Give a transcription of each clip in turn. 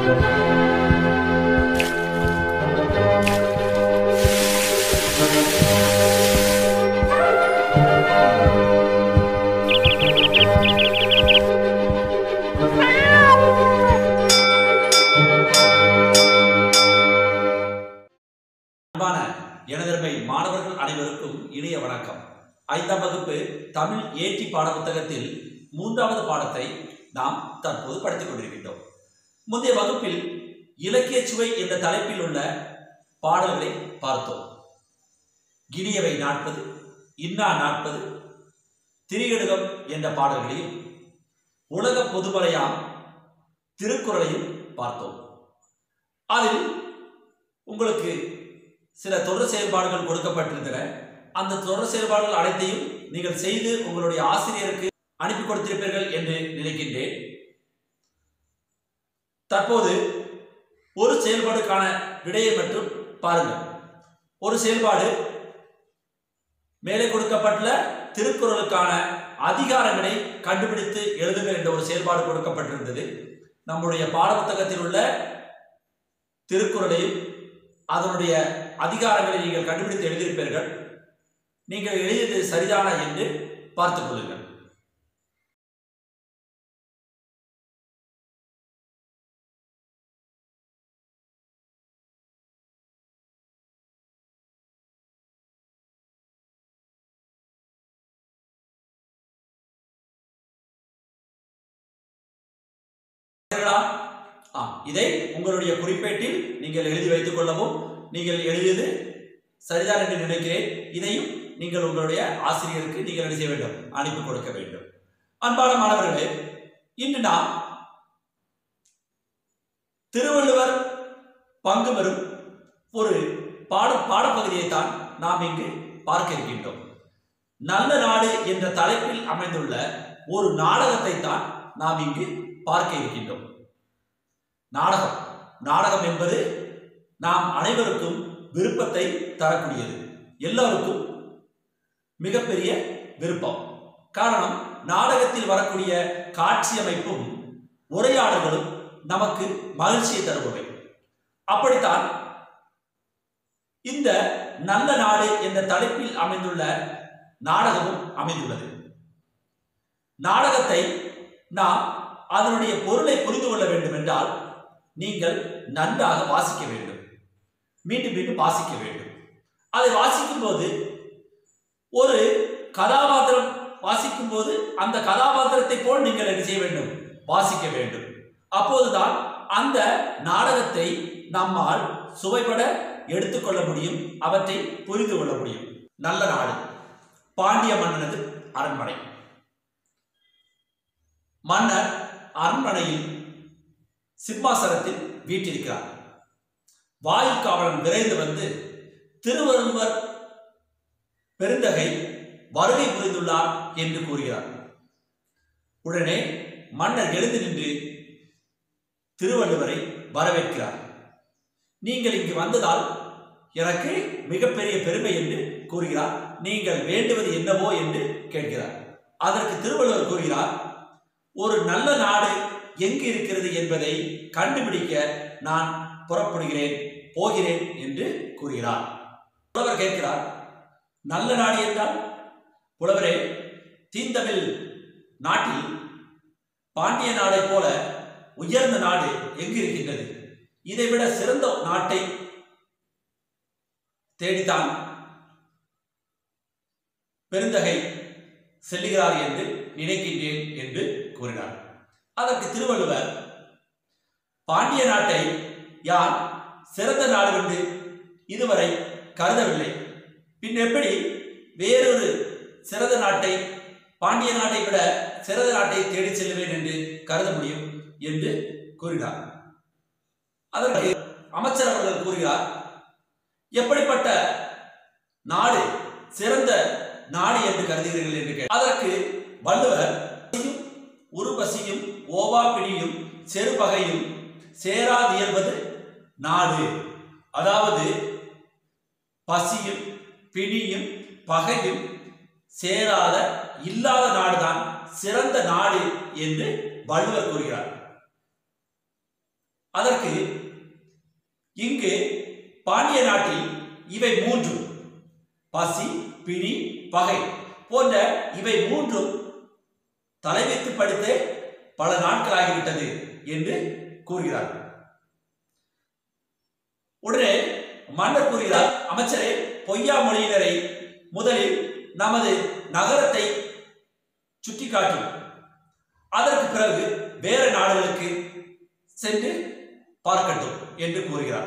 அன்பான எனதருமை மாணவர்கள் அனைவருக்கும் இனிய வணக்கம் ஐந்தாம் வகுப்பு தமிழ் ஏற்றி பாடப்புத்தகத்தில் மூன்றாவது பாடத்தை நாம் தற்போது படித்துக் கொண்டிருக்கின்றோம் முந்தைய வகுப்பில் இலக்கிய சுவை என்ற தலைப்பில் உள்ள பாடல்களை பார்த்தோம் கிணியவை நாற்பது இன்னா நாற்பது திரிகடுகம் என்ற பாடல்களையும் உலக பொதுமறையாம் திருக்குறளையும் பார்த்தோம் அதில் உங்களுக்கு சில தொடர் செயல்பாடுகள் கொடுக்கப்பட்டிருந்தன அந்த தொடர் செயல்பாடுகள் அனைத்தையும் நீங்கள் செய்து உங்களுடைய ஆசிரியருக்கு அனுப்பி கொடுத்திருப்பீர்கள் என்று நினைக்கின்றேன் தற்போது ஒரு செயல்பாடுக்கான விடையை மட்டும் பாருங்கள் ஒரு செயல்பாடு மேலே கொடுக்கப்பட்டுள்ள திருக்குறளுக்கான அதிகாரங்களை கண்டுபிடித்து எழுதுங்கள் என்ற ஒரு செயல்பாடு கொடுக்கப்பட்டிருந்தது நம்முடைய பாடப்புத்தகத்தில் உள்ள திருக்குறளையும் அதனுடைய அதிகாரங்களை நீங்கள் கண்டுபிடித்து எழுதியிருப்பீர்கள் நீங்கள் எழுதியது சரிதானா என்று பார்த்துக் கொள்ளுங்கள் ஆ, இதை உங்களுடைய குறிப்பேட்டில் நீங்கள் எழுதி வைத்துக் கொள்ளவும் நீங்கள் எழுதியது சரிதான் என்று நினைக்கிறேன் இதையும் நீங்கள் உங்களுடைய ஆசிரியருக்கு நீங்கள் என்ன செய்ய வேண்டும் அனுப்பி கொடுக்க வேண்டும் அன்பான மாணவர்களே இன்று நாம் திருவள்ளுவர் பங்கு பெறும் ஒரு பாட பாடப்பகுதியை தான் நாம் இங்கு பார்க்க இருக்கின்றோம் நல்ல நாடு என்ற தலைப்பில் அமைந்துள்ள ஒரு நாடகத்தை தான் நாம் இங்கு பார்க்க இருக்கின்றோம் நாடகம் நாடகம் என்பது நாம் அனைவருக்கும் விருப்பத்தை தரக்கூடியது எல்லோருக்கும் மிகப்பெரிய விருப்பம் காரணம் நாடகத்தில் வரக்கூடிய காட்சி அமைப்பும் உரையாடல்களும் நமக்கு மகிழ்ச்சியை தருபவை அப்படித்தான் இந்த நல்ல நாடு என்ற தலைப்பில் அமைந்துள்ள நாடகமும் அமைந்துள்ளது நாடகத்தை நாம் அதனுடைய பொருளை புரிந்து கொள்ள வேண்டும் என்றால் நீங்கள் நன்றாக வாசிக்க வேண்டும் மீண்டும் மீண்டும் வாசிக்க வேண்டும் அதை வாசிக்கும் போது ஒரு கதாபாத்திரம் வாசிக்கும் போது அந்த கதாபாத்திரத்தை போல் நீங்கள் என்ன செய்ய வேண்டும் வாசிக்க வேண்டும் அப்போதுதான் அந்த நாடகத்தை நம்மால் சுவைபட எடுத்துக்கொள்ள முடியும் அவற்றை புரிந்து கொள்ள முடியும் நல்ல நாடு பாண்டிய மன்னனது அரண்மனை மன்னர் அரண்மனையில் சிம்மாசனத்தில் வீட்டிருக்கிறார் வாயில் காவலன் விரைந்து வந்து திருவள்ளுவர் பெருந்தகை வருகை புரிந்துள்ளார் என்று கூறுகிறார் உடனே மன்னர் எழுந்து நின்று திருவள்ளுவரை வரவேற்கிறார் நீங்கள் இங்கு வந்ததால் எனக்கு மிகப்பெரிய பெருமை என்று கூறுகிறார் நீங்கள் வேண்டுவது என்னவோ என்று கேட்கிறார் அதற்கு திருவள்ளுவர் கூறுகிறார் ஒரு நல்ல நாடு எங்கு இருக்கிறது என்பதை கண்டுபிடிக்க நான் புறப்படுகிறேன் போகிறேன் என்று கூறுகிறார் புலவர் கேட்கிறார் நல்ல நாடு என்றால் புலவரே தீந்தமிழ் நாட்டில் பாண்டிய நாடை போல உயர்ந்த நாடு எங்கு இருக்கின்றது இதைவிட சிறந்த நாட்டை தேடித்தான் பெருந்தகை செல்லுகிறார் என்று நினைக்கின்றேன் என்று கூறினார் அதற்கு திருவள்ளுவர் பாண்டிய நாட்டை யார் சிறந்த நாடு என்று இதுவரை கருதவில்லை பின் எப்படி வேறொரு சிறந்த நாட்டை பாண்டிய நாட்டை விட சிறந்த நாட்டை தேடி செல்லுவேன் என்று கருத முடியும் என்று கூறினார் அதற்கு அமைச்சர் அவர்கள் கூறுகிறார் எப்படிப்பட்ட நாடு சிறந்த நாடு என்று கருதுகிறீர்கள் என்று கேட்டார். அதற்கு வள்ளுவர் உருபசியும் ஓவா பிணியும் செருபகையும் சேராதியல்வது நாடு அதாவது பசியும் பிணியும் பகையும் சேராத இல்லாத நாடுதான் சிறந்த நாடு என்று வள்ளுவர் கூறுகிறார் அதற்கு இங்கு பாண்டிய நாட்டில் இவை மூன்று பசி பிணி பகை போன்ற இவை மூன்றும் தலைவைத்து படித்து பல நாட்களாகிவிட்டது என்று கூறுகிறார் உடனே மன்னர் கூறுகிறார் அமைச்சரே பொய்யா மொழியினரை முதலில் நமது நகரத்தை சுட்டிக்காட்டும் அதற்கு பிறகு வேறு நாடுகளுக்கு சென்று பார்க்கட்டும் என்று கூறுகிறார்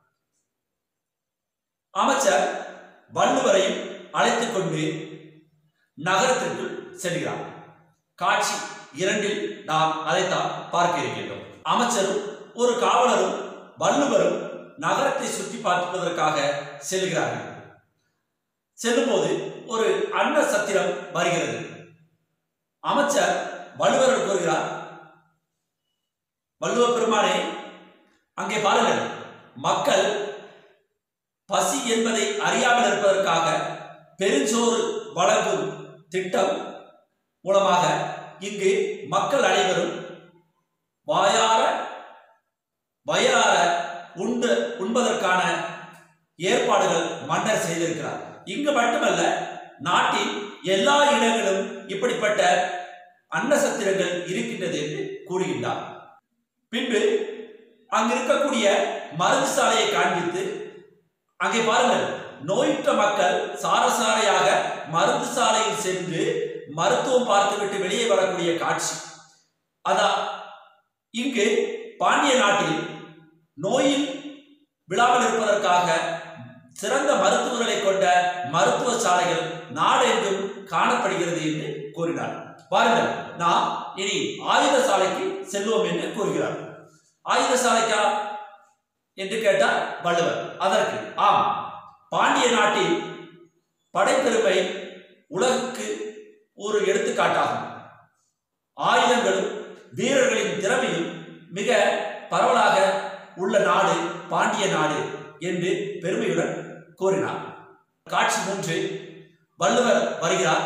அமைச்சர் வள்ளுவரையும் அழைத்துக் கொண்டு நகரத்திற்குள் செல்கிறார் காட்சி இரண்டில் நாம் அதைத்தான் பார்க்க இருக்கின்றோம் அமைச்சரும் ஒரு காவலரும் வள்ளுவரும் நகரத்தை சுற்றி பார்ப்பதற்காக செல்கிறார்கள் செல்லும்போது ஒரு அன்ன சத்திரம் வருகிறது அமைச்சர் வள்ளுவர் கூறுகிறார் வள்ளுவ பெருமானே அங்கே பாருங்கள் மக்கள் பசி என்பதை அறியாமல் இருப்பதற்காக பெருஞ்சோறு வழங்கும் திட்டம் மூலமாக இங்கு மக்கள் அனைவரும் வாயார வயலார உண்டு உண்பதற்கான ஏற்பாடுகள் மன்னர் செய்திருக்கிறார் இங்கு மட்டுமல்ல நாட்டின் எல்லா இடங்களும் இப்படிப்பட்ட அன்னசத்திரங்கள் இருக்கின்றது என்று கூறுகின்றார் பின்பு அங்கு இருக்கக்கூடிய மருந்து சாலையை காண்பித்து அங்கே பாருங்கள் நோயுற்ற மக்கள் சாரசாரையாக மருந்து சாலையில் சென்று மருத்துவம் பார்த்துவிட்டு வெளியே வரக்கூடிய காட்சி அதான் இங்கு பாண்டிய நாட்டில் நோயில் விழாமல் இருப்பதற்காக சிறந்த மருத்துவர்களை கொண்ட மருத்துவ சாலைகள் நாடெங்கும் காணப்படுகிறது என்று கூறினார் பாருங்கள் நாம் இனி ஆயுத சாலைக்கு செல்வோம் என்று கூறுகிறார் ஆயுத சாலைக்கா என்று கேட்டார் வள்ளுவர் அதற்கு ஆம் பாண்டிய நாட்டின் படைப்பெருமை உலகுக்கு ஒரு எடுத்துக்காட்டாகும் ஆயுதங்களும் வீரர்களின் திறமையும் மிக பரவலாக உள்ள நாடு பாண்டிய நாடு என்று பெருமையுடன் கூறினார் காட்சி மூன்று வள்ளுவர் வருகிறார்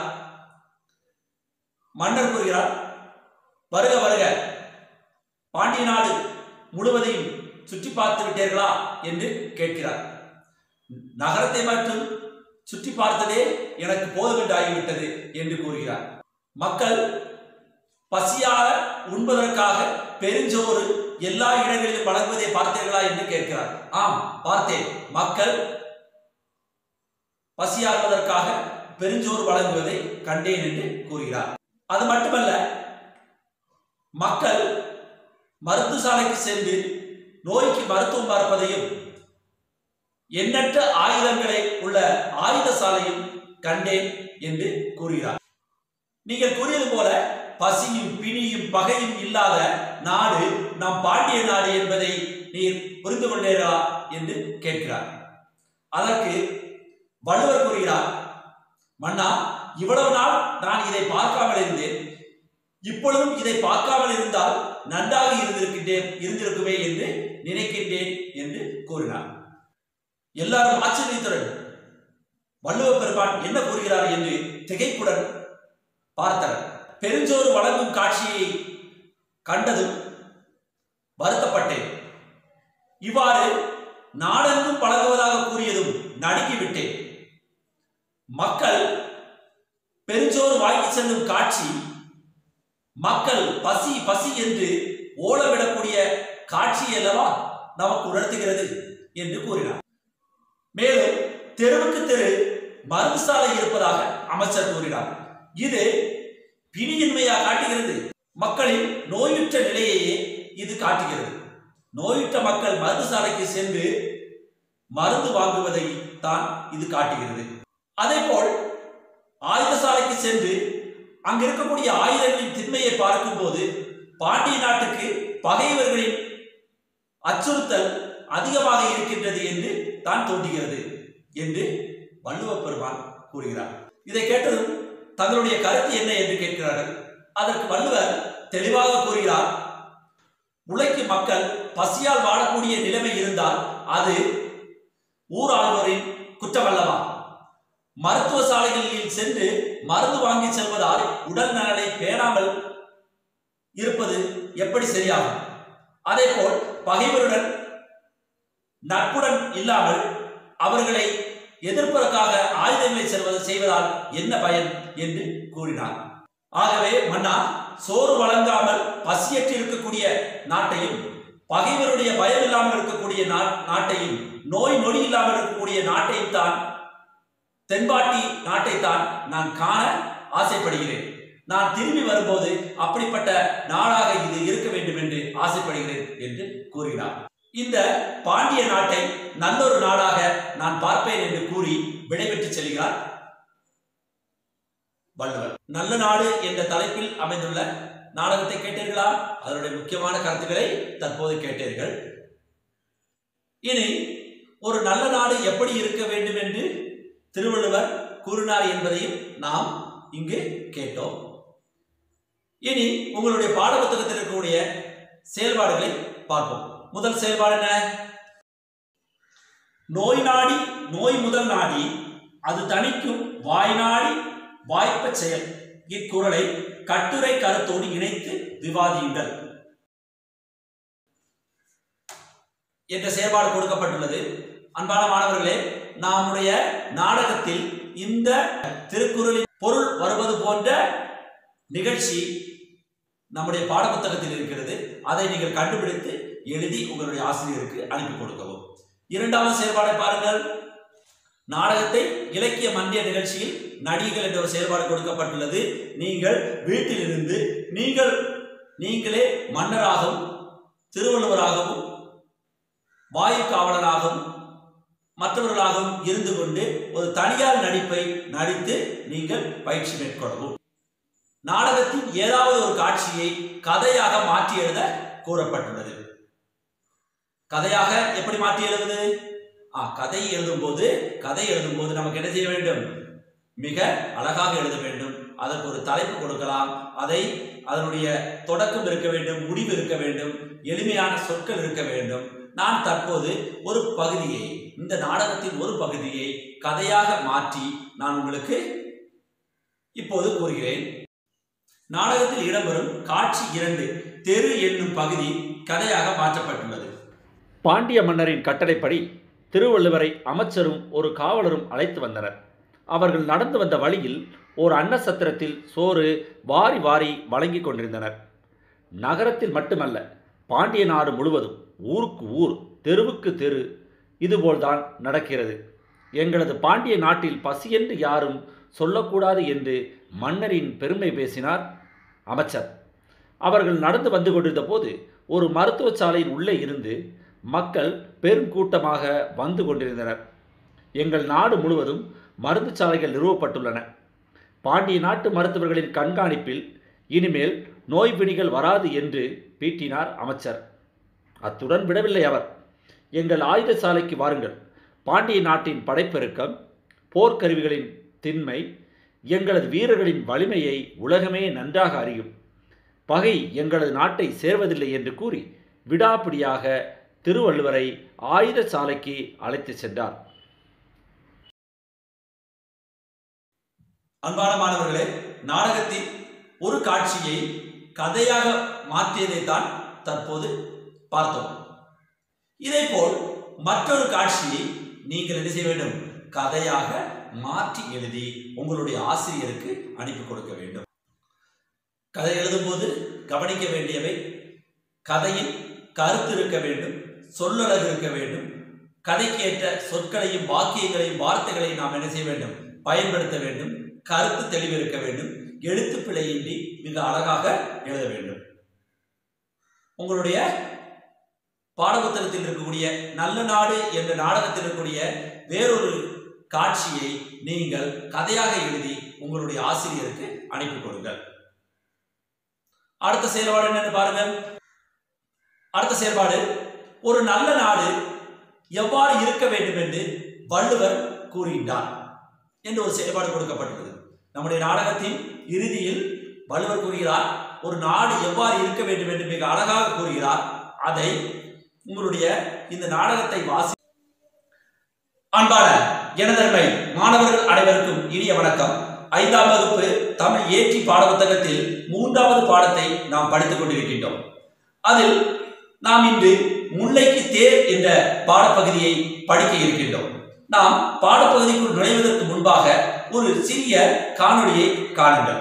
மன்னர் கூறுகிறார் வருக வருக பாண்டிய நாடு முழுவதையும் சுற்றி பார்த்து விட்டீர்களா என்று கேட்கிறார் நகரத்தை மட்டும் சுற்றி பார்த்ததே எனக்கு போதுமென்று ஆகிவிட்டது என்று கூறுகிறார் மக்கள் பசியாக உண்பதற்காக பெருஞ்சோறு எல்லா இடங்களிலும் வழங்குவதை பார்த்தீர்களா என்று கேட்கிறார் ஆம் பார்த்தேன் மக்கள் பசியாகுவதற்காக பெருஞ்சோறு வழங்குவதை கண்டேன் என்று கூறுகிறார் அது மட்டுமல்ல மக்கள் மருத்துவசாலைக்கு சென்று நோய்க்கு மருத்துவம் பார்ப்பதையும் எண்ணற்ற ஆயுதங்களை உள்ள ஆயுத சாலையும் கண்டேன் என்று கூறுகிறார் நீங்கள் கூறியது போல பசியும் பிணியும் பகையும் இல்லாத நாடு நம் பாண்டிய நாடு என்பதை நீர் புரிந்து கொண்டீரா என்று கேட்கிறார் அதற்கு வள்ளுவர் கூறுகிறார் மன்னா இவ்வளவு நாள் நான் இதை பார்க்காமல் இருந்தேன் இப்பொழுதும் இதை பார்க்காமல் இருந்தால் நன்றாக இருந்திருக்கின்றேன் இருந்திருக்குமே என்று நினைக்கின்றேன் என்று கூறினார் எல்லாரும் ஆச்சரியத்துடன் வள்ளுவ பெருமான் என்ன கூறுகிறார் என்று திகைப்புடன் பார்த்தனர் பெருஞ்சோறு வழங்கும் காட்சியை கண்டதும் வருத்தப்பட்டேன் இவ்வாறு நாடெங்கும் வழங்குவதாக கூறியதும் நடுங்கிவிட்டேன் மக்கள் பெருஞ்சோறு வாங்கி செல்லும் காட்சி மக்கள் பசி பசி என்று ஓலவிடக்கூடிய காட்சி அல்லவா நமக்கு உணர்த்துகிறது என்று கூறினார் மேலும் தெருவுக்கு தெரு மருந்து சாலை இருப்பதாக அமைச்சர் கூறினார் இது பிணியின்மையா காட்டுகிறது மக்களின் நோயுற்ற நிலையையே இது காட்டுகிறது நோயுற்ற மக்கள் மருந்து சாலைக்கு சென்று மருந்து வாங்குவதை தான் இது காட்டுகிறது அதேபோல் ஆயுத சாலைக்கு சென்று அங்க இருக்கக்கூடிய ஆயுதங்களின் திண்மையை பார்க்கும்போது பாண்டிய நாட்டுக்கு பகைவர்களின் அச்சுறுத்தல் அதிகமாக இருக்கின்றது என்று தான் தோன்றுகிறது என்று வள்ளுவ பெருமான் கூறுகிறார் இதை கேட்டதும் தங்களுடைய கருத்து என்ன என்று கேட்கிறார்கள் அதற்கு வள்ளுவர் தெளிவாக கூறுகிறார் உழைக்கும் மக்கள் பசியால் வாழக்கூடிய நிலைமை இருந்தால் அது ஊர் ஆழ்வோரின் குற்றமல்லவா மருத்துவ சாலைகளில் சென்று மருந்து வாங்கி செல்வதால் உடல் நலனை பேணாமல் இருப்பது எப்படி சரியாகும் அதே போல் பகைவருடன் நட்புடன் இல்லாமல் அவர்களை எதிர்ப்பதற்காக ஆயுதங்களை செல்வது செய்வதால் என்ன பயன் என்று கூறினார் ஆகவே மன்னா சோறு வழங்காமல் பசியற்று இருக்கக்கூடிய நாட்டையும் பகைவருடைய பயம் இல்லாமல் இருக்கக்கூடிய நா- நாட்டையும் நோய் நொடி இல்லாமல் இருக்கக்கூடிய நாட்டையும் தான் தென்பாட்டி நாட்டை தான் நான் காண ஆசைப்படுகிறேன் நான் திரும்பி வரும்போது அப்படிப்பட்ட நாடாக இது இருக்க வேண்டும் என்று ஆசைப்படுகிறேன் என்று கூறினார் இந்த பாண்டிய நாட்டை நல்லொரு நாடாக நான் பார்ப்பேன் என்று கூறி விடைபெற்று செல்கிறார் வள்ளுவர் நல்ல நாடு என்ற தலைப்பில் அமைந்துள்ள நாடகத்தை கேட்டீர்களா அதனுடைய முக்கியமான கருத்துக்களை தற்போது கேட்டீர்கள் இனி ஒரு நல்ல நாடு எப்படி இருக்க வேண்டும் என்று திருவள்ளுவர் கூறினார் என்பதையும் நாம் இங்கு கேட்டோம் இனி உங்களுடைய பாட புத்தகத்தில் இருக்கக்கூடிய செயல்பாடுகளை பார்ப்போம் முதல் செயல்பாடு என்ன நோய் நாடி நோய் முதல் நாடி அது தணிக்கும் வாய் நாடி வாய்ப்ப செயல் இக்குறளை கட்டுரை கருத்தோடு இணைத்து விவாதியுங்கள் என்ற செயல்பாடு கொடுக்கப்பட்டுள்ளது அன்பான மாணவர்களே நம்முடைய நாடகத்தில் இந்த திருக்குறளின் பொருள் வருவது போன்ற நிகழ்ச்சி நம்முடைய பாடப்புத்தகத்தில் இருக்கிறது அதை நீங்கள் கண்டுபிடித்து எழுதி உங்களுடைய ஆசிரியருக்கு அனுப்பி கொடுக்கவும் இரண்டாவது செயல்பாடை பாருங்கள் நாடகத்தை இலக்கிய மன்றிய நிகழ்ச்சியில் நடிகள் என்ற ஒரு செயல்பாடு கொடுக்கப்பட்டுள்ளது நீங்கள் வீட்டிலிருந்து நீங்கள் நீங்களே மன்னராகவும் திருவள்ளுவராகவும் வாயு காவலராகவும் மற்றவர்களாகவும் இருந்து கொண்டு ஒரு தனியார் நடிப்பை நடித்து நீங்கள் பயிற்சி மேற்கொள்ளவும் நாடகத்தின் ஏதாவது ஒரு காட்சியை கதையாக மாற்றி எழுத கூறப்பட்டுள்ளது கதையாக எப்படி மாற்றி எழுதுவது ஆ கதை எழுதும்போது கதை எழுதும்போது நமக்கு என்ன செய்ய வேண்டும் மிக அழகாக எழுத வேண்டும் அதற்கு ஒரு தலைப்பு கொடுக்கலாம் அதை அதனுடைய தொடக்கம் இருக்க வேண்டும் முடிவு இருக்க வேண்டும் எளிமையான சொற்கள் இருக்க வேண்டும் நான் தற்போது ஒரு பகுதியை இந்த நாடகத்தின் ஒரு பகுதியை கதையாக மாற்றி நான் உங்களுக்கு இப்போது கூறுகிறேன் நாடகத்தில் இடம்பெறும் காட்சி இரண்டு தெரு என்னும் பகுதி கதையாக மாற்றப்பட்டுள்ளது பாண்டிய மன்னரின் கட்டளைப்படி திருவள்ளுவரை அமைச்சரும் ஒரு காவலரும் அழைத்து வந்தனர் அவர்கள் நடந்து வந்த வழியில் ஓர் அன்னசத்திரத்தில் சோறு வாரி வாரி வழங்கிக் கொண்டிருந்தனர் நகரத்தில் மட்டுமல்ல பாண்டிய நாடு முழுவதும் ஊருக்கு ஊர் தெருவுக்கு தெரு இதுபோல்தான் நடக்கிறது எங்களது பாண்டிய நாட்டில் பசியென்று யாரும் சொல்லக்கூடாது என்று மன்னரின் பெருமை பேசினார் அமைச்சர் அவர்கள் நடந்து வந்து கொண்டிருந்த போது ஒரு மருத்துவச் சாலையின் உள்ளே இருந்து மக்கள் பெருங்கூட்டமாக வந்து கொண்டிருந்தனர் எங்கள் நாடு முழுவதும் மருந்து சாலைகள் நிறுவப்பட்டுள்ளன பாண்டிய நாட்டு மருத்துவர்களின் கண்காணிப்பில் இனிமேல் நோய் பிணிகள் வராது என்று பீட்டினார் அமைச்சர் அத்துடன் விடவில்லை அவர் எங்கள் ஆயுத சாலைக்கு வாருங்கள் பாண்டிய நாட்டின் படைப்பெருக்கம் போர்க்கருவிகளின் திண்மை எங்களது வீரர்களின் வலிமையை உலகமே நன்றாக அறியும் பகை எங்களது நாட்டை சேர்வதில்லை என்று கூறி விடாப்பிடியாக திருவள்ளுவரை ஆயுத சாலைக்கு அழைத்துச் சென்றார் அன்பான மாணவர்களே நாடகத்தின் ஒரு காட்சியை கதையாக மாற்றியதைத்தான் தற்போது பார்த்தோம் இதேபோல் மற்றொரு காட்சியை நீங்கள் என்ன செய்ய வேண்டும் கதையாக மாற்றி எழுதி உங்களுடைய ஆசிரியருக்கு அனுப்பி கொடுக்க வேண்டும் கதை எழுதும்போது கவனிக்க வேண்டியவை கதையில் கருத்து இருக்க வேண்டும் சொல்லழகு இருக்க வேண்டும் கதைக்கேற்ற சொற்களையும் வாக்கியங்களையும் வார்த்தைகளையும் நாம் என்ன செய்ய வேண்டும் பயன்படுத்த வேண்டும் கருத்து தெளிவு இருக்க வேண்டும் எழுத்து பிழையின்றி மிக அழகாக எழுத வேண்டும் உங்களுடைய பாடப்புத்தகத்தில் இருக்கக்கூடிய நல்ல நாடு என்ற நாடகத்தில் இருக்கக்கூடிய வேறொரு காட்சியை நீங்கள் கதையாக எழுதி உங்களுடைய ஆசிரியருக்கு அனுப்பி கொடுங்கள் அடுத்த செயல்பாடு என்னன்னு பாருங்கள் அடுத்த செயல்பாடு ஒரு நல்ல நாடு எவ்வாறு இருக்க வேண்டும் என்று வள்ளுவர் கூறுகின்றார் என்று ஒரு செயல்பாடு கொடுக்கப்பட்டுள்ளது நம்முடைய நாடகத்தின் இறுதியில் வள்ளுவர் கூறுகிறார் ஒரு நாடு எவ்வாறு இருக்க வேண்டும் என்று மிக அழகாக கூறுகிறார் அதை உங்களுடைய இந்த நாடகத்தை வாசி அன்பான எனதர்மை மாணவர்கள் அனைவருக்கும் இனிய வணக்கம் ஐந்தாம் வகுப்பு தமிழ் ஏற்றி பாடப்புத்தகத்தில் மூன்றாவது பாடத்தை நாம் படித்துக் கொண்டிருக்கின்றோம் அதில் நாம் இன்று முல்லைக்கு தேர் என்ற பாடப்பகுதியை படிக்க இருக்கின்றோம் நாம் பாடப்பகுதிக்குள் நுழைவதற்கு முன்பாக ஒரு சிறிய காணொளியை காணுங்கள்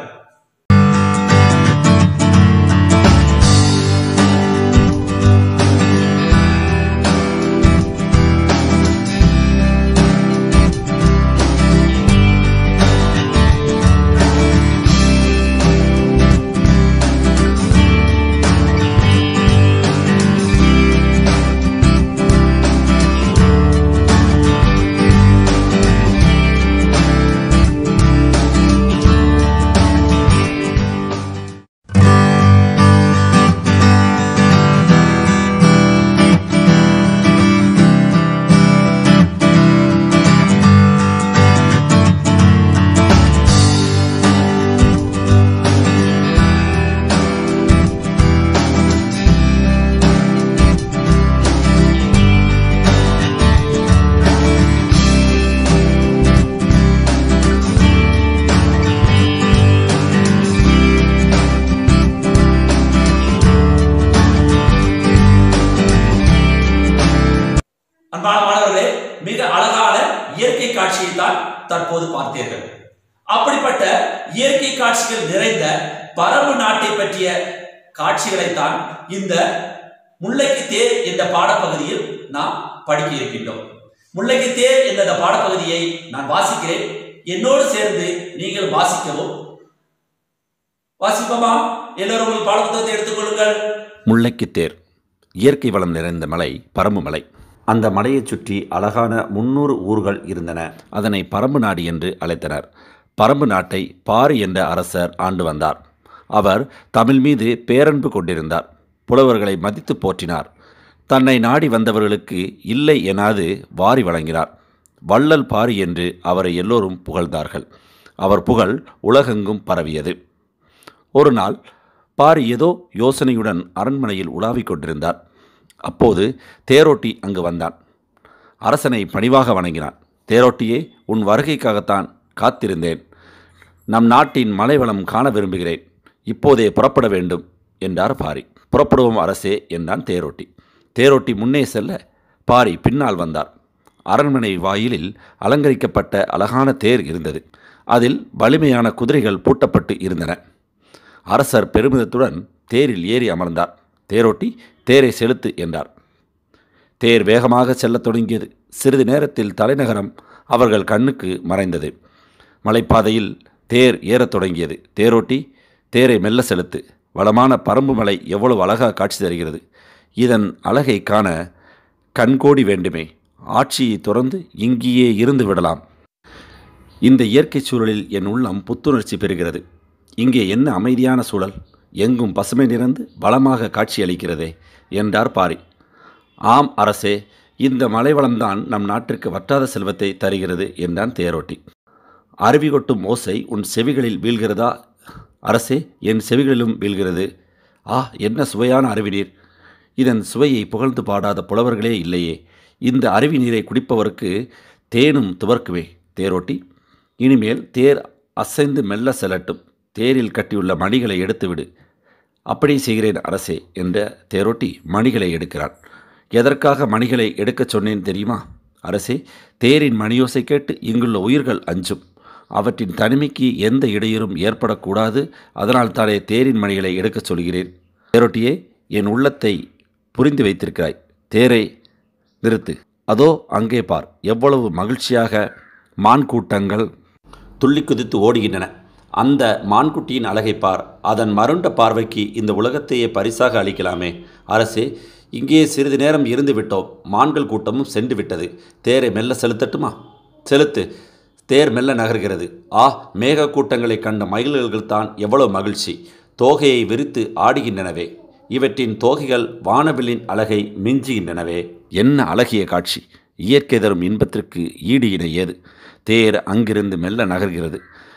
அன்பான மாணவர்களே மிக அழகான இயற்கை காட்சியை தான் தற்போது பார்த்தீர்கள் அப்படிப்பட்ட இயற்கை காட்சிகள் நிறைந்த பரம்பு நாட்டை பற்றிய காட்சிகளைத்தான் இந்த முல்லைக்கு தேர் என்ற பாடப்பகுதியில் நாம் படிக்க இருக்கின்றோம் முல்லைக்கு தேர் என்ற இந்த பாடப்பகுதியை நான் வாசிக்கிறேன் என்னோடு சேர்ந்து நீங்கள் வாசிக்கவும் வாசிப்போமா எல்லோரும் உங்கள் பாடப்புத்தகத்தை எடுத்துக்கொள்ளுங்கள் முல்லைக்கு தேர் இயற்கை வளம் நிறைந்த மலை பரம்பு மலை அந்த மலையைச் சுற்றி அழகான முன்னூறு ஊர்கள் இருந்தன அதனை பரம்பு நாடு என்று அழைத்தனர் பரம்பு நாட்டை பாரி என்ற அரசர் ஆண்டு வந்தார் அவர் தமிழ் மீது பேரன்பு கொண்டிருந்தார் புலவர்களை மதித்து போற்றினார் தன்னை நாடி வந்தவர்களுக்கு இல்லை எனாது வாரி வழங்கினார் வள்ளல் பாரி என்று அவரை எல்லோரும் புகழ்ந்தார்கள் அவர் புகழ் உலகெங்கும் பரவியது ஒரு நாள் பாரி ஏதோ யோசனையுடன் அரண்மனையில் உலாவிக் கொண்டிருந்தார் அப்போது தேரோட்டி அங்கு வந்தான் அரசனை பணிவாக வணங்கினான் தேரோட்டியே உன் வருகைக்காகத்தான் காத்திருந்தேன் நம் நாட்டின் மலைவளம் காண விரும்புகிறேன் இப்போதே புறப்பட வேண்டும் என்றார் பாரி புறப்படுவோம் அரசே என்றான் தேரோட்டி தேரோட்டி முன்னே செல்ல பாரி பின்னால் வந்தார் அரண்மனை வாயிலில் அலங்கரிக்கப்பட்ட அழகான தேர் இருந்தது அதில் வலிமையான குதிரைகள் பூட்டப்பட்டு இருந்தன அரசர் பெருமிதத்துடன் தேரில் ஏறி அமர்ந்தார் தேரோட்டி தேரை செலுத்து என்றார் தேர் வேகமாக செல்லத் தொடங்கியது சிறிது நேரத்தில் தலைநகரம் அவர்கள் கண்ணுக்கு மறைந்தது மலைப்பாதையில் தேர் ஏறத் தொடங்கியது தேரோட்டி தேரை மெல்ல செலுத்து வளமான பரம்பு மலை எவ்வளவு அழகாக காட்சி தருகிறது இதன் அழகை காண கண்கோடி வேண்டுமே ஆட்சியை துறந்து இங்கேயே இருந்து விடலாம் இந்த இயற்கை சூழலில் என் உள்ளம் புத்துணர்ச்சி பெறுகிறது இங்கே என்ன அமைதியான சூழல் எங்கும் பசுமை நிறைந்து வளமாக காட்சியளிக்கிறதே என்றார் பாரி ஆம் அரசே இந்த மலைவளம்தான் நம் நாட்டிற்கு வற்றாத செல்வத்தை தருகிறது என்றான் தேரோட்டி அருவி கொட்டும் ஓசை உன் செவிகளில் வீழ்கிறதா அரசே என் செவிகளிலும் வீழ்கிறது ஆ என்ன சுவையான அருவி நீர் இதன் சுவையை புகழ்ந்து பாடாத புலவர்களே இல்லையே இந்த அருவி நீரை குடிப்பவருக்கு தேனும் துவர்க்குமே தேரோட்டி இனிமேல் தேர் அசைந்து மெல்ல செல்லட்டும் தேரில் கட்டியுள்ள மணிகளை எடுத்துவிடு அப்படி செய்கிறேன் அரசே என்ற தேரோட்டி மணிகளை எடுக்கிறான் எதற்காக மணிகளை எடுக்கச் சொன்னேன் தெரியுமா அரசே தேரின் மணியோசை கேட்டு இங்குள்ள உயிர்கள் அஞ்சும் அவற்றின் தனிமைக்கு எந்த இடையூறும் ஏற்படக்கூடாது அதனால் தானே தேரின் மணிகளை எடுக்கச் சொல்கிறேன் தேரோட்டியே என் உள்ளத்தை புரிந்து வைத்திருக்கிறாய் தேரை நிறுத்து அதோ அங்கே பார் எவ்வளவு மகிழ்ச்சியாக மான் கூட்டங்கள் துள்ளி குதித்து ஓடுகின்றன அந்த மான்குட்டியின் அழகை பார் அதன் மருண்ட பார்வைக்கு இந்த உலகத்தையே பரிசாக அளிக்கலாமே அரசே இங்கே சிறிது நேரம் இருந்து விட்டோம் மான்கள் கூட்டமும் சென்று விட்டது தேரை மெல்ல செலுத்தட்டுமா செலுத்து தேர் மெல்ல நகர்கிறது ஆ மேக கூட்டங்களை கண்ட மயில்கள் தான் எவ்வளவு மகிழ்ச்சி தோகையை விரித்து ஆடுகின்றனவே இவற்றின் தோகைகள் வானவில்லின் அழகை மிஞ்சுகின்றனவே என்ன அழகிய காட்சி இயற்கை தரும் இன்பத்திற்கு ஈடு இணை ஏது தேர் அங்கிருந்து மெல்ல நகர்கிறது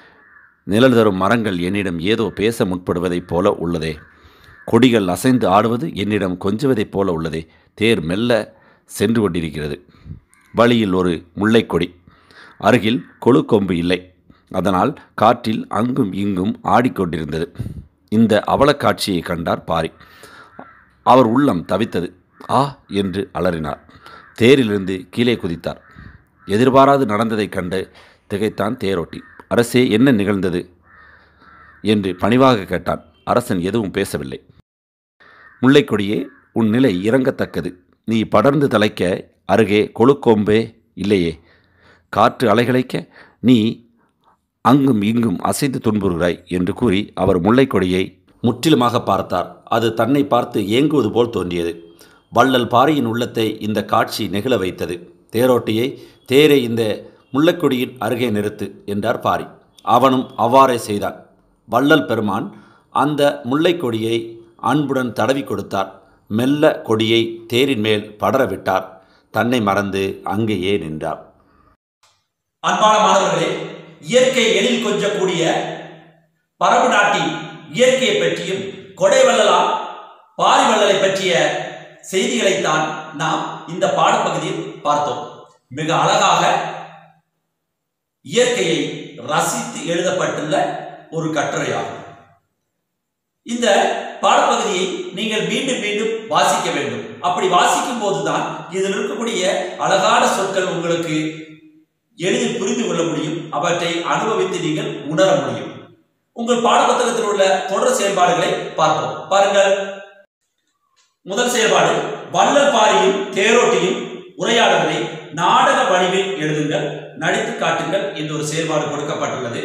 நிழல் தரும் மரங்கள் என்னிடம் ஏதோ பேச முற்படுவதைப் போல உள்ளதே கொடிகள் அசைந்து ஆடுவது என்னிடம் கொஞ்சுவதைப் போல உள்ளதே தேர் மெல்ல சென்று கொண்டிருக்கிறது வழியில் ஒரு முல்லைக்கொடி அருகில் கொழு கொம்பு இல்லை அதனால் காற்றில் அங்கும் இங்கும் ஆடிக்கொண்டிருந்தது இந்த அவலக்காட்சியை கண்டார் பாரி அவர் உள்ளம் தவித்தது ஆ என்று அலறினார் தேரிலிருந்து கீழே குதித்தார் எதிர்பாராது நடந்ததைக் கண்டு திகைத்தான் தேரோட்டி அரசே என்ன நிகழ்ந்தது என்று பணிவாக கேட்டான் அரசன் எதுவும் பேசவில்லை முல்லைக்கொடியே உன் நிலை இறங்கத்தக்கது நீ படர்ந்து தலைக்க அருகே கொழுக்கோம்பே இல்லையே காற்று அலைகளைக்க நீ அங்கும் இங்கும் அசைந்து துன்புறுகிறாய் என்று கூறி அவர் முல்லைக்கொடியை முற்றிலுமாக பார்த்தார் அது தன்னை பார்த்து ஏங்குவது போல் தோன்றியது வள்ளல் பாரியின் உள்ளத்தை இந்த காட்சி நெகிழ வைத்தது தேரோட்டியை தேரை இந்த முல்லைக்கொடியின் அருகே நிறுத்து என்றார் பாரி அவனும் அவ்வாறே செய்தான் வள்ளல் பெருமான் அந்த முல்லைக்கொடியை அன்புடன் தடவி கொடுத்தார் மெல்ல கொடியை தேரின் மேல் படர விட்டார் தன்னை மறந்து அங்கேயே நின்றார் அன்பான மாணவர்களே இயற்கை எழில் கொஞ்சக்கூடிய பரம்பு நாட்டின் இயற்கையை பற்றியும் கொடைவள்ளலாம் பாரிவள்ளலை பற்றிய செய்திகளைத்தான் நாம் இந்த பாடப்பகுதியில் பார்த்தோம் மிக அழகாக இயற்கையை ரசித்து எழுதப்பட்டுள்ள ஒரு கட்டுரையாகும் இந்த பாடப்பகுதியை நீங்கள் மீண்டும் மீண்டும் வாசிக்க வேண்டும் அப்படி வாசிக்கும் போதுதான் இதில் இருக்கக்கூடிய அழகான சொற்கள் உங்களுக்கு எளிதில் புரிந்து கொள்ள முடியும் அவற்றை அனுபவித்து நீங்கள் உணர முடியும் உங்கள் பாடப்புத்தகத்தில் உள்ள தொடர் செயல்பாடுகளை பார்ப்போம் பாருங்கள் முதல் செயல்பாடு வள்ளல் பாரியும் தேரோட்டியும் உரையாடல்களை நாடக வடிவில் எழுதுங்கள் நடித்து காட்டுங்கள் என்ற ஒரு செயல்பாடு கொடுக்கப்பட்டுள்ளது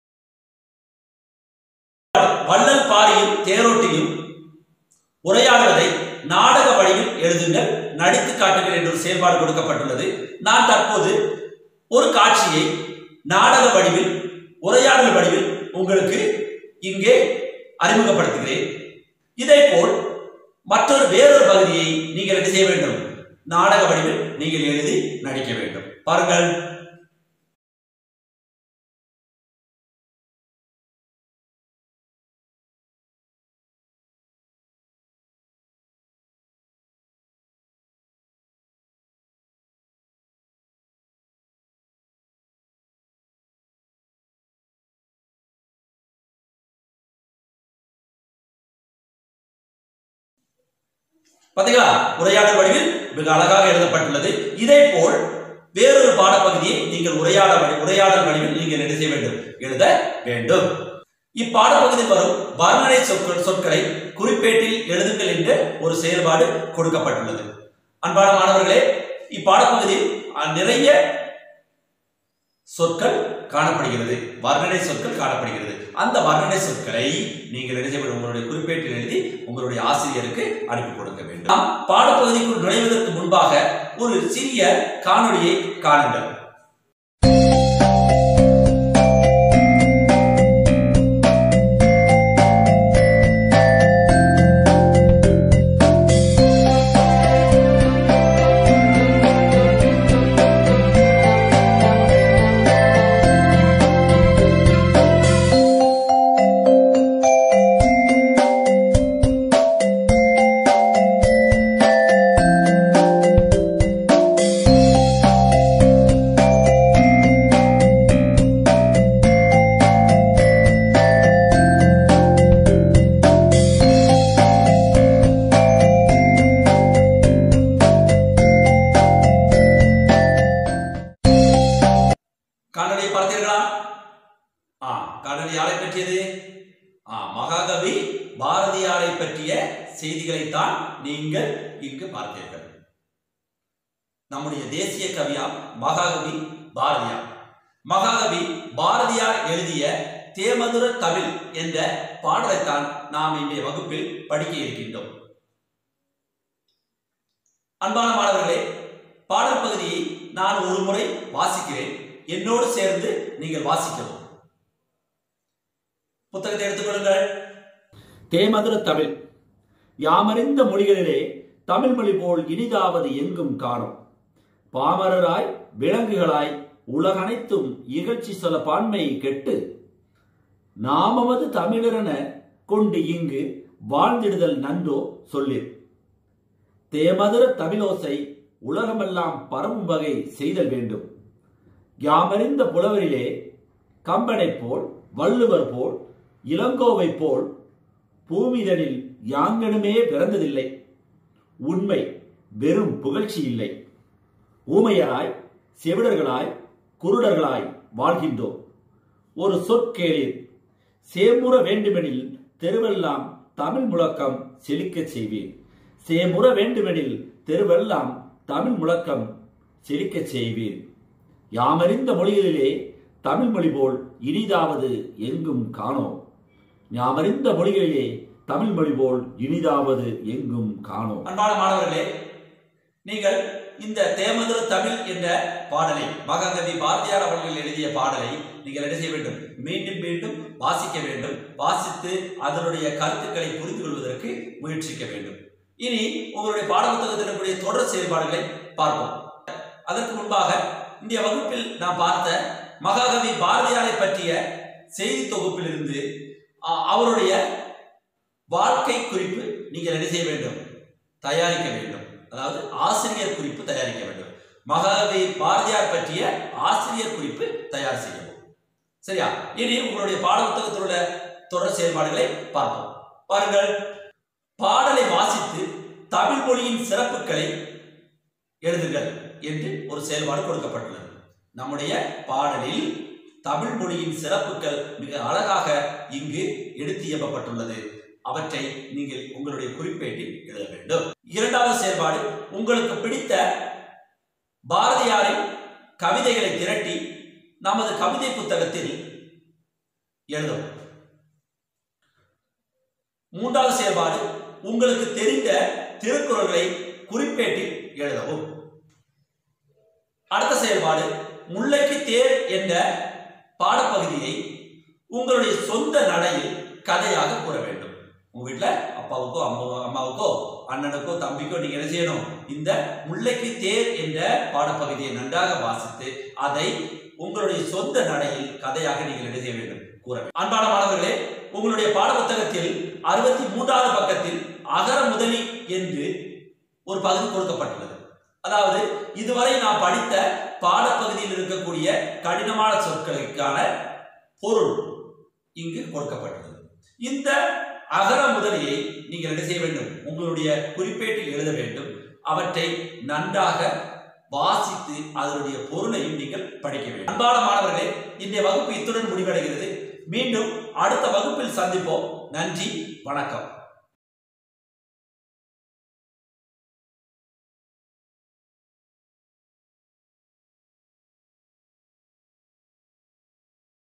வள்ளல் பாரியும் தேரோட்டியும் உரையாடுவதை நாடக வடிவில் எழுதுங்கள் நடித்து காட்டுங்கள் என்ற ஒரு செயல்பாடு கொடுக்கப்பட்டுள்ளது நான் தற்போது ஒரு காட்சியை நாடக வடிவில் உரையாடல் வடிவில் உங்களுக்கு இங்கே அறிமுகப்படுத்துகிறேன் இதே போல் மற்றொரு வேறொரு பகுதியை நீங்கள் என்ன செய்ய வேண்டும் நாடக வடிவில் நீங்கள் எழுதி நடிக்க வேண்டும் பாருங்கள் பாத்தீங்களா உரையாடல் வடிவில் மிக அழகாக எழுதப்பட்டுள்ளது இதே போல் வேறொரு பாடப்பகுதியை நீங்கள் உரையாட வடி- உரையாடல் வடிவில் நீங்கள் என்ன செய்ய வேண்டும் எழுத வேண்டும் இப்பாடப்பகுதியில் வரும் வர்ணனை சொற்கள் சொற்களை குறிப்பேட்டில் எழுதுங்கள் என்ற ஒரு செயல்பாடு கொடுக்கப்பட்டுள்ளது அன்பான மாணவர்களே இப்பாடப்பகுதியில் அஹ், நிறைய சொற்கள் காணப்படுகிறது வர்ணனை சொற்கள் காணப்படுகிறது அந்த வர்ணனை சொற்களை நீங்கள் என்ன செய்ய வேண்டும்? உங்களுடைய குறிப்பேட்டில் எழுதி உங்களுடைய ஆசிரியருக்கு அனுப்பி கொடுக்க வேண்டும் நாம் பாடப்பகுதிக்குள் நுழைவதற்கு முன்பாக ஒரு சிறிய காணொளியை காணுங்கள் காணொளியை பார்த்தீர்களா ஆ காணொளி யாரை பற்றியது ஆ மகாகவி பாரதியாரை பற்றிய செய்திகளைத்தான் நீங்கள் இங்கு பார்த்தீர்கள் நம்முடைய தேசிய கவியாம் மகாகவி பாரதியார் மகாகவி பாரதியார் எழுதிய தேமதுர தமிழ் என்ற பாடலைத்தான் நாம் இன்றைய வகுப்பில் படிக்க இருக்கின்றோம் அன்பான மாணவர்களே பாடல் பகுதியை நான் ஒரு முறை வாசிக்கிறேன் என்னோடு சேர்ந்து நீங்கள் வாசிக்கவும் புத்தகத்தை எடுத்துக்கொள்ளுங்கள் தேமதுர தமிழ் யாமறிந்த மொழிகளிலே தமிழ் மொழி போல் இனிதாவது எங்கும் காணோம் பாமரராய் விலங்குகளாய் உலகனைத்தும் இகழ்ச்சி சொல பான்மை கெட்டு நாமவது தமிழரென கொண்டு இங்கு வாழ்ந்திடுதல் நன்றோ சொல்லிர் தேமதுர தமிழோசை உலகமெல்லாம் பரவும் வகை செய்தல் வேண்டும் யாமறிந்த புலவரிலே கம்பனைப் போல் வள்ளுவர் போல் இளங்கோவைப் போல் பூமிதனில் யாங்கனுமே பிறந்ததில்லை உண்மை வெறும் புகழ்ச்சி இல்லை ஊமையராய் செவிடர்களாய் குருடர்களாய் வாழ்கின்றோம் ஒரு சொற்கேளீர் சேமுற வேண்டுமெனில் தெருவெல்லாம் தமிழ் முழக்கம் செழிக்கச் செய்வேன் சேமுற வேண்டுமெனில் தெருவெல்லாம் தமிழ் முழக்கம் செழிக்கச் செய்வேன் யாமறிந்த மொழிகளிலே தமிழ் மொழி போல் இனிதாவது எங்கும் காணோம் யாமறிந்த மொழிகளிலே தமிழ் மொழி போல் இனிதாவது எங்கும் காணோம் அன்பான மாணவர்களே நீங்கள் இந்த தேமதுர தமிழ் என்ற பாடலை மகாகவி பாரதியார் அவர்கள் எழுதிய பாடலை நீங்கள் என்ன செய்ய வேண்டும் மீண்டும் மீண்டும் வாசிக்க வேண்டும் வாசித்து அதனுடைய கருத்துக்களை புரிந்து கொள்வதற்கு முயற்சிக்க வேண்டும் இனி உங்களுடைய பாடப்புத்தகத்தில் இருக்கக்கூடிய தொடர் செயல்பாடுகளை பார்ப்போம் அதற்கு முன்பாக இந்திய வகுப்பில் நாம் பார்த்த மகாகவி பாரதியாரை பற்றிய செய்தி தொகுப்பிலிருந்து அ, அவருடைய வாழ்க்கை குறிப்பு நீங்கள் என்ன செய்ய வேண்டும் தயாரிக்க வேண்டும் அதாவது ஆசிரியர் குறிப்பு தயாரிக்க வேண்டும் மகாகவி பாரதியார் பற்றிய ஆசிரியர் குறிப்பு தயார் செய்யவும் சரியா இனி உங்களுடைய பாட புத்தகத்தில் உள்ள தொடர் செயல்பாடுகளை பார்ப்போம் பாருங்கள் பாடலை வாசித்து தமிழ் மொழியின் சிறப்புகளை எழுதுங்கள் என்று ஒரு செயல்பாடு கொடுக்கப்பட்டுள்ளது நம்முடைய பாடலில் தமிழ் மொழியின் சிறப்புகள் மிக அழகாக இங்கு எடுத்து இயம்பப்பட்டுள்ளது அவற்றை நீங்கள் உங்களுடைய குறிப்பேட்டில் எழுத வேண்டும் இரண்டாவது செயல்பாடு உங்களுக்கு பிடித்த பாரதியாரின் கவிதைகளை திரட்டி நமது கவிதை புத்தகத்தில் எழுதவும் மூன்றாவது செயல்பாடு உங்களுக்கு தெரிந்த திருக்குறள்களை குறிப்பேட்டில் எழுதவும் அடுத்த செயல்பாடு முல்லைக்கு தேர் என்ற பாடப்பகுதியை உங்களுடைய சொந்த நடையில் கதையாக கூற வேண்டும் உங்க வீட்ல அப்பாவுக்கோ அம்மா அம்மாவுக்கோ அண்ணனுக்கோ தம்பிக்கோ நீங்க என்ன செய்யணும் இந்த முல்லைக்கு தேர் என்ற பாடப்பகுதியை நன்றாக வாசித்து அதை உங்களுடைய சொந்த நடையில் கதையாக நீங்கள் என்ன செய்ய வேண்டும் கூற வேண்டும் அன்பான மாணவர்களே உங்களுடைய பாட புத்தகத்தில் அறுபத்தி மூன்றாவது பக்கத்தில் அகர முதலி என்று ஒரு பகுதி கொடுக்கப்பட்டுள்ளது அதாவது இதுவரை நாம் படித்த பாடப்பகுதியில் இருக்கக்கூடிய கடினமான சொற்களுக்கான பொருள் இங்கு கொடுக்கப்பட்டுள்ளது இந்த அகர முதலியை நீங்கள் என்ன செய்ய வேண்டும் உங்களுடைய குறிப்பேட்டில் எழுத வேண்டும் அவற்றை நன்றாக வாசித்து அதனுடைய பொருளையும் நீங்கள் படிக்க வேண்டும் அன்பான மாணவர்களே இன்றைய வகுப்பு இத்துடன் முடிவடைகிறது மீண்டும் அடுத்த வகுப்பில் சந்திப்போம் நன்றி வணக்கம்